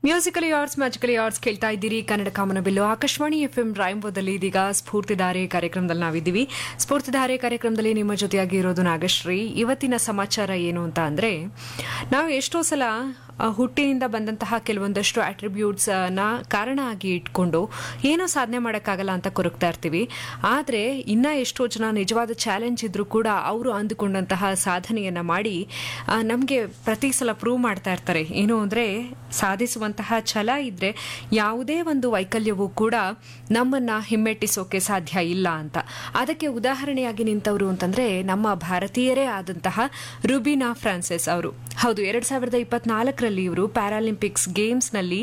musically arts magically arts ಕೇಳ್ತಾ ಇದ್ದೀರಿ ಕನ್ನಡ ಕಾಮನಬಿಲ್ಲು ಆಕಾಶವಾಣಿ ಎಫ್ ಎಂ ರಾಯಂಬೋದಲ್ಲಿ ಇದೀಗ ಸ್ಫೂರ್ತಿಧಾರೆ ಕಾರ್ಯಕ್ರಮದಲ್ಲಿ ನಾವಿದ್ದೀವಿ ಸ್ಫೂರ್ತಿಧಾರೆ ಕಾರ್ಯಕ್ರಮದಲ್ಲಿ ನಿಮ್ಮ ಜೊತೆಯಾಗಿ ಇರೋದು ನಾಗಶ್ರೀ ಇವತ್ತಿನ ಸಮಾಚಾರ ಏನು ಅಂತ ಅಂದ್ರೆ ನಾವು ಎಷ್ಟೋ ಸಲ ಆ, ಹುಟ್ಟಿನಿಂದ ಬಂದಂತಹ ಕೆಲವೊಂದಷ್ಟು ಅಟ್ರಿಬ್ಯೂಟ್ಸ್ ನ ಕಾರಣ ಆಗಿ ಇಟ್ಕೊಂಡು ಏನೋ ಸಾಧನೆ ಮಾಡೋಕ್ಕಾಗಲ್ಲ ಅಂತ ಕೊರಗ್ತಾ ಇರ್ತೀವಿ ಆದರೆ ಇನ್ನ ಎಷ್ಟೋ ಜನ ನಿಜವಾದ ಚಾಲೆಂಜ್ ಇದ್ರೂ ಕೂಡ ಅವರು ಅಂದುಕೊಂಡಂತಹ ಸಾಧನೆಯನ್ನ ಮಾಡಿ ನಮಗೆ ಪ್ರತಿ ಸಲ ಪ್ರೂವ್ ಮಾಡ್ತಾ ಇರ್ತಾರೆ ಏನು ಅಂದ್ರೆ ಸಾಧಿಸುವಂತಹ ಛಲ ಇದ್ರೆ ಯಾವುದೇ ಒಂದು ವೈಕಲ್ಯವೂ ಕೂಡ ನಮ್ಮನ್ನ ಹಿಮ್ಮೆಟ್ಟಿಸೋಕೆ ಸಾಧ್ಯ ಇಲ್ಲ ಅಂತ ಅದಕ್ಕೆ ಉದಾಹರಣೆಯಾಗಿ ನಿಂತವರು ಅಂತಂದ್ರೆ ನಮ್ಮ ಭಾರತೀಯರೇ ಆದಂತಹ ರುಬಿನಾ ಫ್ರಾನ್ಸಿಸ್ ಅವರು ಹೌದು ಎರಡ್ ಸಾವಿರದ ಇಪ್ಪತ್ನಾಲ್ಕರಲ್ಲಿ ಇವರು ಪ್ಯಾರಾಲಿಂಪಿಕ್ಸ್ ಗೇಮ್ಸ್ನಲ್ಲಿ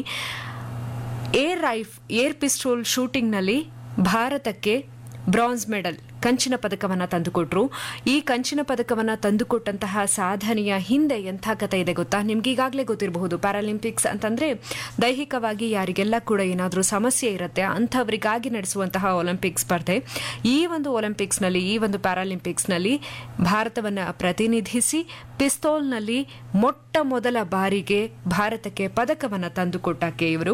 ಏರ್ ರೈಫ್ ಏರ್ ಪಿಸ್ಟೋಲ್ ಶೂಟಿಂಗ್ನಲ್ಲಿ ಭಾರತಕ್ಕೆ ಬ್ರಾನ್ಸ್ ಮೆಡಲ್ ಕಂಚಿನ ಪದಕವನ್ನ ತಂದುಕೊಟ್ರು ಈ ಕಂಚಿನ ಪದಕವನ್ನ ತಂದುಕೊಟ್ಟಂತಹ ಸಾಧನೆಯ ಹಿಂದೆ ಎಂಥ ಕಥೆ ಇದೆ ಗೊತ್ತಾ ನಿಮ್ಗೆ ಈಗಾಗಲೇ ಗೊತ್ತಿರಬಹುದು ಪ್ಯಾರಾಲಿಂಪಿಕ್ಸ್ ಅಂತಂದ್ರೆ ದೈಹಿಕವಾಗಿ ಯಾರಿಗೆಲ್ಲ ಕೂಡ ಏನಾದರೂ ಸಮಸ್ಯೆ ಇರುತ್ತೆ ಅಂಥವರಿಗಾಗಿ ನಡೆಸುವಂತಹ ಒಲಿಂಪಿಕ್ ಸ್ಪರ್ಧೆ ಈ ಒಂದು ಒಲಿಂಪಿಕ್ಸ್ನಲ್ಲಿ ಈ ಒಂದು ಪ್ಯಾರಾಲಿಂಪಿಕ್ಸ್ನಲ್ಲಿ ಭಾರತವನ್ನ ಪ್ರತಿನಿಧಿಸಿ ಪಿಸ್ತೋಲ್ನಲ್ಲಿ ಮೊಟ್ಟ ಮೊದಲ ಬಾರಿಗೆ ಭಾರತಕ್ಕೆ ಪದಕವನ್ನ ತಂದುಕೊಟ್ಟಕ್ಕೆ ಇವರು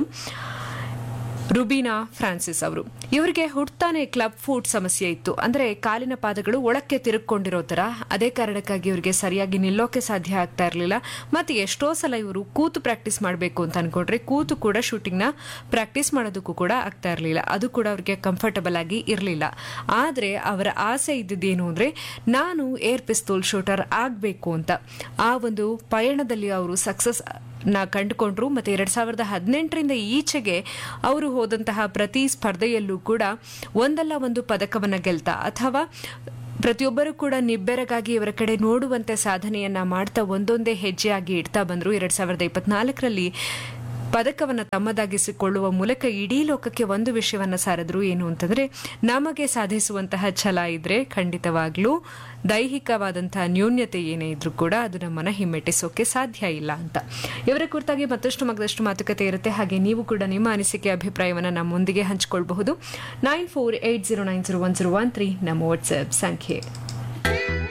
ರುಬೀನಾ ಫ್ರಾನ್ಸಿಸ್ ಅವರು ಇವರಿಗೆ ಹುಟ್ತಾನೆ ಕ್ಲಬ್ ಫೂಟ್ ಸಮಸ್ಯೆ ಇತ್ತು ಅಂದ್ರೆ ಕಾಲಿನ ಪಾದಗಳು ಒಳಕ್ಕೆ ತಿರುಗಿಕೊಂಡಿರೋ ತರ ಅದೇ ಕಾರಣಕ್ಕಾಗಿ ಇವರಿಗೆ ಸರಿಯಾಗಿ ನಿಲ್ಲೋಕೆ ಸಾಧ್ಯ ಆಗ್ತಾ ಇರಲಿಲ್ಲ ಮತ್ತೆ ಎಷ್ಟೋ ಸಲ ಇವರು ಕೂತು ಪ್ರಾಕ್ಟೀಸ್ ಮಾಡಬೇಕು ಅಂತ ಅನ್ಕೊಂಡ್ರೆ ಕೂತು ಕೂಡ ಶೂಟಿಂಗ್ ನ ಪ್ರಾಕ್ಟೀಸ್ ಮಾಡೋದಕ್ಕೂ ಕೂಡ ಆಗ್ತಾ ಇರಲಿಲ್ಲ ಅದು ಕೂಡ ಅವ್ರಿಗೆ ಕಂಫರ್ಟಬಲ್ ಆಗಿ ಇರಲಿಲ್ಲ ಆದ್ರೆ ಅವರ ಆಸೆ ಇದ್ದಿದ್ದೇನು ಅಂದ್ರೆ ನಾನು ಏರ್ ಪಿಸ್ತೂಲ್ ಶೂಟರ್ ಆಗಬೇಕು ಅಂತ ಆ ಒಂದು ಪಯಣದಲ್ಲಿ ಅವರು ಸಕ್ಸಸ್ ನ ಕಂಡುಕೊಂಡ್ರು ಮತ್ತೆ ಎರಡ್ ಸಾವಿರದ ಹದಿನೆಂಟರಿಂದ ಈಚೆಗೆ ಅವರು ಹೋದಂತಹ ಪ್ರತಿ ಸ್ಪರ್ಧೆಯಲ್ಲೂ ಕೂಡ ಒಂದಲ್ಲ ಒಂದು ಪದಕವನ್ನ ಗೆಲ್ತಾ ಅಥವಾ ಪ್ರತಿಯೊಬ್ಬರು ಕೂಡ ನಿಬ್ಬೆರಗಾಗಿ ಇವರ ಕಡೆ ನೋಡುವಂತೆ ಸಾಧನೆಯನ್ನ ಮಾಡ್ತಾ ಒಂದೊಂದೇ ಹೆಜ್ಜೆಯಾಗಿ ಇಡ್ತಾ ಬಂದ್ರು ಎರಡ್ ಸಾವಿರದ ಇಪ್ಪತ್ನಾಲ್ಕರಲ್ಲಿ ಪದಕವನ್ನ ತಮ್ಮದಾಗಿಸಿಕೊಳ್ಳುವ ಮೂಲಕ ಇಡೀ ಲೋಕಕ್ಕೆ ಒಂದು ವಿಷಯವನ್ನ ಸಾರಿದ್ರು ಏನು ಅಂತಂದ್ರೆ ನಮಗೆ ಸಾಧಿಸುವಂತಹ ಛಲ ಇದ್ರೆ ಖಂಡಿತವಾಗ್ಲೂ ದೈಹಿಕವಾದಂತಹ ನ್ಯೂನ್ಯತೆ ಏನೇ ಇದ್ರೂ ಕೂಡ ಅದು ನಮ್ಮನ್ನ ಹಿಮ್ಮೆಟ್ಟಿಸೋಕೆ ಸಾಧ್ಯ ಇಲ್ಲ ಅಂತ ಇವರ ಕುರಿತಾಗಿ ಮತ್ತಷ್ಟು ಮಗದಷ್ಟು ಮಾತುಕತೆ ಇರುತ್ತೆ ಹಾಗೆ ನೀವು ಕೂಡ ನಿಮ್ಮ ಅನಿಸಿಕೆ ಅಭಿಪ್ರಾಯವನ್ನ ನಮ್ಮೊಂದಿಗೆ ಹಂಚಿಕೊಳ್ಬಹುದು nine four eight zero nine zero one zero one three ನಮ್ಮ ವಾಟ್ಸ್ಆಪ್ ಸಂಖ್ಯೆ